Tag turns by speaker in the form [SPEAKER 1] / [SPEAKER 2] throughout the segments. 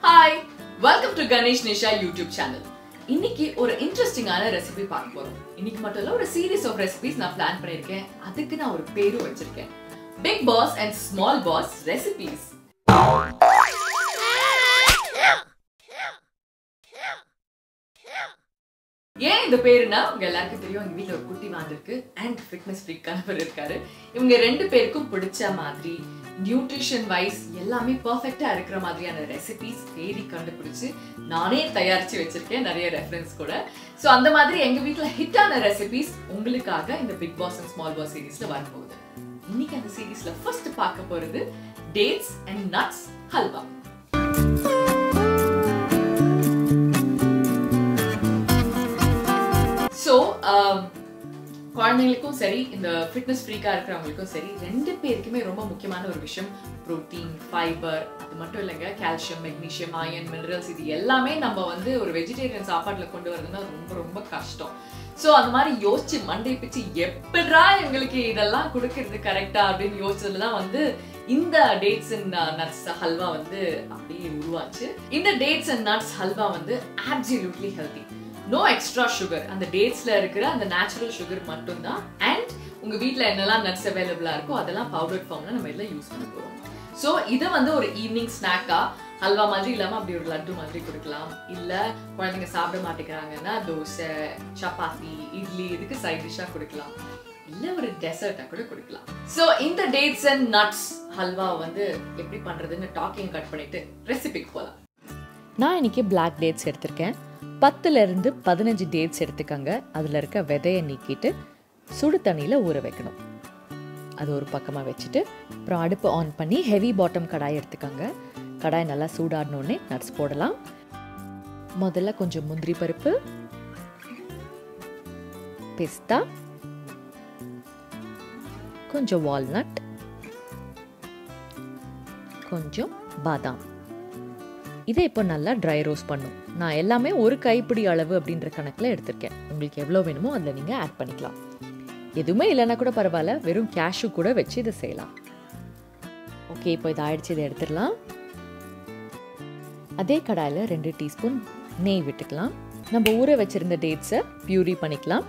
[SPEAKER 1] Hi welcome to Ganesh Nisha YouTube channel இன்னைக்கு ஒரு இன்ட்ரெஸ்டிங்கான ரெசிபி பார்க்க போறோம் இன்னைக்கு மட்டும் இல்ல ஒரு சீரிஸ் ஆஃப் ரெசிபிஸ் நான் பிளான் பண்ணிருக்கேன் அதுக்கு நான் ஒரு பேரும் வச்சிருக்கேன் big boss and small boss recipes ஏன் இந்த பேருனா உங்க எல்லாருக்கும் தெரியும் எங்க வீட்ல ஒரு குட்டி வாண்டு இருக்கு அண்ட் ஃபிட்னஸ் ஃப்ரீக் கணவர் இருக்காரு இவங்க ரெண்டு பேருக்கும் பிடிச்ச மாதிரி நியூட்ரிஷன் வைஸ் எல்லாமே பர்ஃபெக்டா இருக்கிற மாதிரியான ரெசிபிஸ் தேடி கண்டுபிடிச்சு நானே தயாரிச்சு வச்சிருக்கேன் நிறைய ரெஃபரன்ஸ் கூட ஸோ அந்த மாதிரி எங்க வீட்ல ஹிட்டான ரெசிபிஸ் உங்களுக்காக இந்த big boss and small boss சீரீஸ்ல வரப்போகுது இன்னைக்கு அந்த சீரீஸ்ல ஃபர்ஸ்ட் பார்க்க போறது dates and nuts halwa so குழந்தைங்களுக்கும் சரி இந்த ஃபிட்னஸ் ஃப்ரீக்காக இருக்கிறவங்களுக்கும் சரி ரெண்டு பேருக்குமே ரொம்ப முக்கியமான ஒரு விஷயம் ப்ரோட்டீன் ஃபைபர் அது மட்டும் இல்லைங்க கால்சியம் மெக்னீஷியம் அயன் மினரல்ஸ் இது எல்லாமே நம்ம வந்து ஒரு வெஜிடேரியன் சாப்பாட்டில் கொண்டு வரதுன்னா ரொம்ப ரொம்ப கஷ்டம் ஸோ அந்த மாதிரி யோசிச்சு மண்டை பிச்சு எப்படா எங்களுக்கு இதெல்லாம் கொடுக்கறது கரெக்டா அப்படின்னு யோசிச்சதுல தான் வந்து இந்த டேட்ஸ் அண்ட் நட்ஸ் ஹல்வா வந்து அப்படியே உருவாச்சு இந்த டேட்ஸ் அண்ட் நட்ஸ் ஹல்வா வந்து absolutely healthy no extra sugar அந்த டேட்ஸ்ல இருக்கிற அந்த நேச்சுரல் சுகர் மட்டும்தான் அண்ட் உங்க வீட்ல என்னெல்லாம் நட்ஸ் அவைலபிளா இருக்கோ அதெல்லாம் பவுடர் ஃபார்ம்ல நம்ம எல்லாம் யூஸ் பண்ண போறோம் ஸோ இதை வந்து ஒரு ஈவினிங் ஸ்நாக்கா ஹல்வா மாதிரி இல்லாம அப்படி ஒரு லட்டு மாதிரி கொடுக்கலாம் இல்ல குழந்தைங்க சாப்பிட மாட்டேங்கிறாங்கன்னா தோசை சப்பாத்தி இட்லி இதுக்கு சைட் டிஷ்ஷா கொடுக்கலாம் இல்ல ஒரு டெசர்ட்டா கூட கொடுக்கலாம் ஸோ இந்த டேட்ஸ் அண்ட் நட்ஸ் ஹல்வா வந்து எப்படி பண்றதுன்னு டாக்கிங் கட் பண்ணிட்டு ரெசிபிக்கு போலாம்
[SPEAKER 2] நான் இன்னைக்கு பிளாக் டேட்ஸ் எடுத்திருக்கேன் பத்துலேருந்து பதினஞ்சு டேட்ஸ் எடுத்துக்கங்க அதில் இருக்க விதையை நீக்கிட்டு சுடு தண்ணியில் ஊற வைக்கணும் அது ஒரு பக்கமாக வச்சுட்டு அப்புறம் அடுப்பு ஆன் பண்ணி ஹெவி பாட்டம் கடாய் எடுத்துக்கோங்க கடாய் நல்லா சூடாடினோடனே நட்ஸ் போடலாம் முதல்ல கொஞ்சம் முந்திரி பருப்பு பிஸ்தா கொஞ்சம் வால்நட் கொஞ்சம் பாதாம் இதை இப்போ நல்லா ட்ரை ரோஸ்ட் பண்ணும் நான் எல்லாமே ஒரு கைப்பிடி அளவு அப்படின்ற கணக்கில் எடுத்திருக்கேன் உங்களுக்கு எவ்வளோ வேணுமோ அதில் நீங்கள் ஆட் பண்ணிக்கலாம் எதுவுமே இல்லைன்னா கூட பரவாயில்ல வெறும் கேஷு கூட வச்சு இதை செய்யலாம் ஓகே இப்போ இதை ஆயிடுச்சு இதை எடுத்துடலாம் அதே கடாயில் ரெண்டு டீஸ்பூன் நெய் விட்டுக்கலாம் நம்ம ஊற வச்சிருந்த டேட்ஸை பியூரி பண்ணிக்கலாம்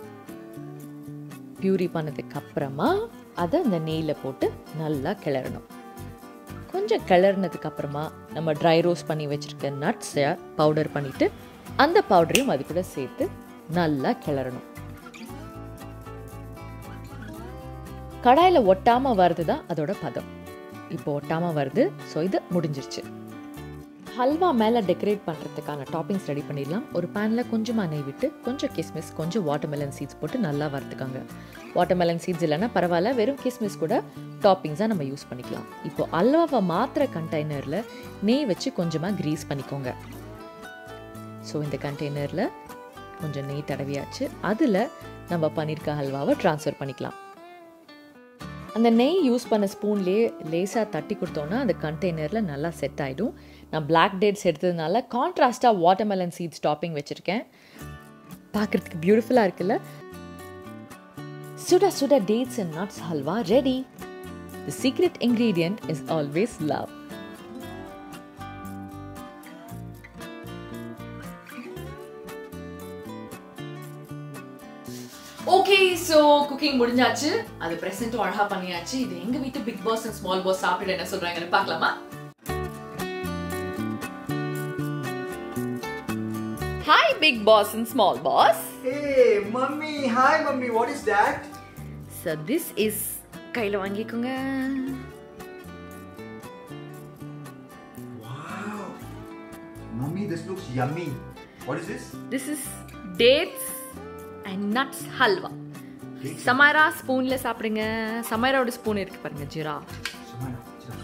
[SPEAKER 2] பியூரி பண்ணதுக்கு அப்புறமா அதை அந்த நெய்யில் போட்டு நல்லா கிளறணும் கொஞ்சம் கிளறினதுக்கு அப்புறமா நம்ம ட்ரை ரோஸ்ட் பண்ணி வச்சிருக்க நட்ஸை பவுடர் பண்ணிட்டு அந்த பவுடரையும் அது கூட சேர்த்து நல்லா கிளறணும் கடாயில் ஒட்டாம வருது தான் அதோட பதம் இப்போ ஒட்டாம வருது ஸோ இது முடிஞ்சிருச்சு ஹல்வா மேலே டெக்கரேட் பண்ணுறதுக்கான டாப்பிங்ஸ் ரெடி பண்ணிடலாம் ஒரு பேனில் கொஞ்சமாக நெய் விட்டு கொஞ்சம் கிஸ்மிஸ் கொஞ்சம் வாட்டர்மெலன் சீட்ஸ் போட்டு நல்லா வறுத்துக்காங்க வாட்டர்மெலன் சீட்ஸ் இல்லைன்னா பரவாயில்ல வெறும் கிஸ்மிஸ் கூட டாப்பிங்ஸாக நம்ம யூஸ் பண்ணிக்கலாம் இப்போ அல்வாவை மாத்திர கண்டெய்னரில் நெய் வச்சு கொஞ்சமாக க்ரீஸ் பண்ணிக்கோங்க ஸோ இந்த கண்டெய்னரில் கொஞ்சம் நெய் தடவியாச்சு அதில் நம்ம பண்ணியிருக்க ஹல்வாவை ட்ரான்ஸ்ஃபர் பண்ணிக்கலாம் அந்த நெய் யூஸ் பண்ண ஸ்பூன்லேயே லேசாக தட்டி கொடுத்தோன்னா அந்த கண்டெய்னரில் நல்லா செட் ஆகிடும் நான் பிளாக் டேட்ஸ் எடுத்ததுனால கான்ட்ராஸ்டாக வாட்டர்மெலன் சீட்ஸ் டாப்பிங் வச்சுருக்கேன் பார்க்குறதுக்கு பியூட்டிஃபுல்லாக இருக்குல்ல சுட சுட dates and nuts halwa ready the secret ingredient is always love
[SPEAKER 1] okay so cooking முடிஞ்சாச்சு அது பிரசன்ட்டும் அழகா பண்ணியாச்சு இது எங்க வீட்டு big boss and small boss சாப்பிட்டு என்ன சொல்றாங்கன்னு பார்க்கலாமா hi big boss and small boss
[SPEAKER 3] Hey, mummy. Hi, mummy. What is that?
[SPEAKER 2] So this is கையில் வாங்கிக்கோங்க
[SPEAKER 3] Wow. Mummy, this looks yummy. What is this?
[SPEAKER 2] This is dates and nuts halwa Samaira ஸ்பூனில் சாப்பிடுங்க சமைராவோட spoon இருக்கு பாருங்க ஜீரா
[SPEAKER 3] Samana, chill.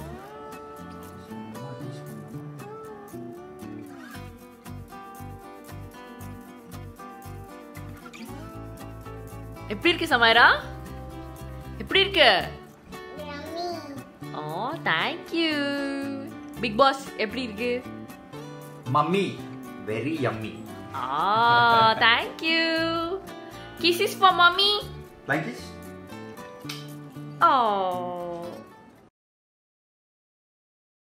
[SPEAKER 2] எப்படி இருக்கு சமைரா எப்படி இருக்கு ஓ தேங்க்யூ பிக் பாஸ் எப்படி இருக்கு
[SPEAKER 3] Mummy, very yummy.
[SPEAKER 2] Ah thank you kisses for mummy
[SPEAKER 3] Like this?
[SPEAKER 2] O